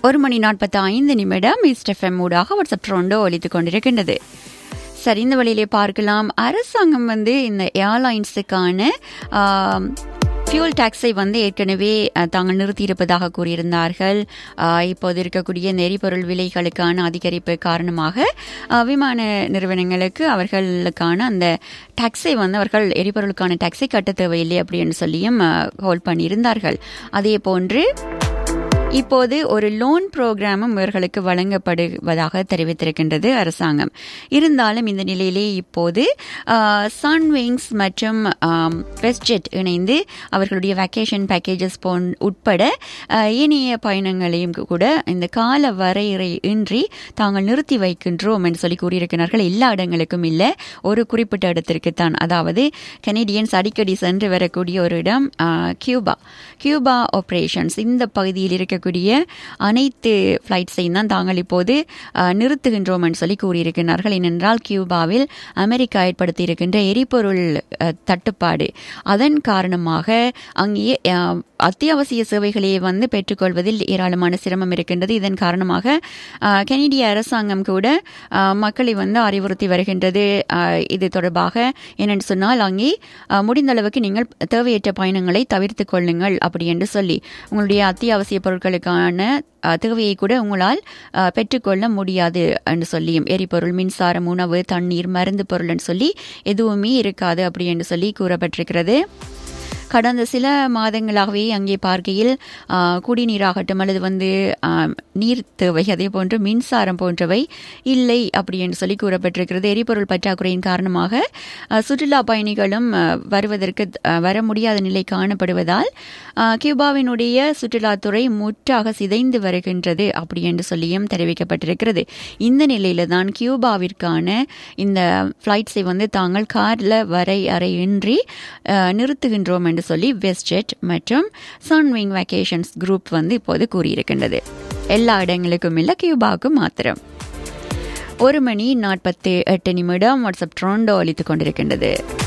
ஒரு மணி நாற்பத்தி ஐந்து நிமிடம் இஸ்டெஃப்எம் ஊடாக வாட்ஸ்அப் ட்ரோண்டோ ஒலித்துக் கொண்டிருக்கின்றது சரி இந்த வழியிலே பார்க்கலாம் அரசாங்கம் வந்து இந்த ஏர்லைன்ஸுக்கான ஃபியூல் டாக்ஸை வந்து ஏற்கனவே அஹ், தாங்கள் நிறுத்தியிருப்பதாக கூறியிருந்தார்கள் அஹ், இப்போது இருக்கக்கூடிய இந்த எரிபொருள் விலைகளுக்கான அதிகரிப்பு காரணமாக அஹ், விமான நிறுவனங்களுக்கு அவர்களுக்கான அந்த டாக்ஸை வந்து அவர்கள் எரிபொருளுக்கான டாக்ஸை கட்ட தேவையில்லை அப்படின்னு சொல்லியும் ஹோல்ட் பண்ணியிருந்தார்கள் அதே போன்று இப்போது ஒரு லோன் புரோகிராமும் இவர்களுக்கு வழங்கப்படுவதாக தெரிவித்திருக்கின்றது அரசாங்கம் இருந்தாலும் இந்த நிலையிலே இப்போது சன்விங்ஸ் மற்றும் வெஸ்ட்ஜெட் இணைந்து அவர்களுடைய வெக்கேஷன் பேக்கேஜஸ் போன் உட்பட ஆஹ், ஏனைய பயணங்களையும் கூட இந்த கால வரையறை இன்றி தாங்கள் நிறுத்தி வைக்கின்றோம் என்று சொல்லி கூறியிருக்கிறார்கள் எல்லா இடங்களுக்கும் இல்லை ஒரு குறிப்பிட்ட இடத்திற்குத்தான் அதாவது கனேடியன்ஸ் அடிக்கடி சென்று வரக்கூடிய ஒரு இடம் ஆஹ், கியூபா கியூபா ஆபரேஷன்ஸ் இந்த பகுதியில் இருக்கக்கூடிய அனைத்து ஃப்ளைட்ஸையும் தான் தாங்கள் இப்போது ஆஹ், நிறுத்துகின்றோம் என்று சொல்லி கூறியிருக்கிறார்கள் ஏனென்றால் கியூபாவில் அமெரிக்கா ஏற்படுத்தி இருக்கின்ற எரிபொருள் ஆஹ், தட்டுப்பாடு அதன் காரணமாக அங்கே ஆஹ், அத்தியாவசிய சேவைகளை வந்து பெற்றுக்கொள்வதில் ஏராளமான சிரமம் இருக்கின்றது இதன் காரணமாக ஆஹ், கனடிய அரசாங்கம் கூட ஆஹ், மக்களை வந்து அறிவுறுத்தி வருகின்றது ஆஹ், இது தொடர்பாக என்னென்னு சொன்னால் அங்கே ஆஹ், முடிந்த அளவுக்கு நீங்கள் தேவையற்ற பயணங்களை தவிர்த்து கொள்ளுங்கள் அப்படி என்று சொல்லி உங்களுடைய அத்தியாவசிய பொருட்களுக்கான ஆஹ், தேவையை கூட உங்களால் ஆஹ், பெற்றுக்கொள்ள முடியாது என்று சொல்லியும் எரிபொருள் மின்சாரம் உணவு தண்ணீர் மருந்து பொருள்னு சொல்லி எதுவுமே இருக்காது அப்படி என்று சொல்லி கூறப்பட்டிருக்கிறது கடந்த சில மாதங்களாகவே அங்கே பார்க்கையில் ஆ, குடிநீராகட்டும் அல்லது வந்து ஆ, நீர் தேவை அதே போன்று மின்சாரம் போன்றவை இல்லை அப்படி என்று சொல்லி கூறப்பட்டிருக்கிறது எரிபொருள் பற்றாக்குறையின் காரணமாக ஆ, சுற்றுலா பயணிகளும் ஆ, வருவதற்கு ஆ, வர முடியாத நிலை காணப்படுவதால் ஆ, கியூபாவினுடைய சுற்றுலாத்துறை முற்றாக சிதைந்து வருகின்றது அப்படி என்று சொல்லியும் தெரிவிக்கப்பட்டிருக்கிறது இந்த நிலையில தான் கியூபாவிற்கான இந்த ஃப்ளைட்ஸை வந்து தாங்கள் கார்ல வரையறையின்றி ஆ, நிறுத்துகின்றோம் என்று சொல்லி வெஸ்ட்ஜெட் மற்றும் சன்விங் வெக்கேஷன்ஸ் குரூப் வந்து இப்போது கூறியிருக்கின்றது எல்லா இடங்களுக்கும் இல்லை கியூபாவுக்கும் மாத்திரம் ஒரு மணி நாற்பத்தி எட்டு நிமிடம் வாட்ஸ்அப் ட்ரோண்டோ அளித்துக் கொண்டிருக்கின்றது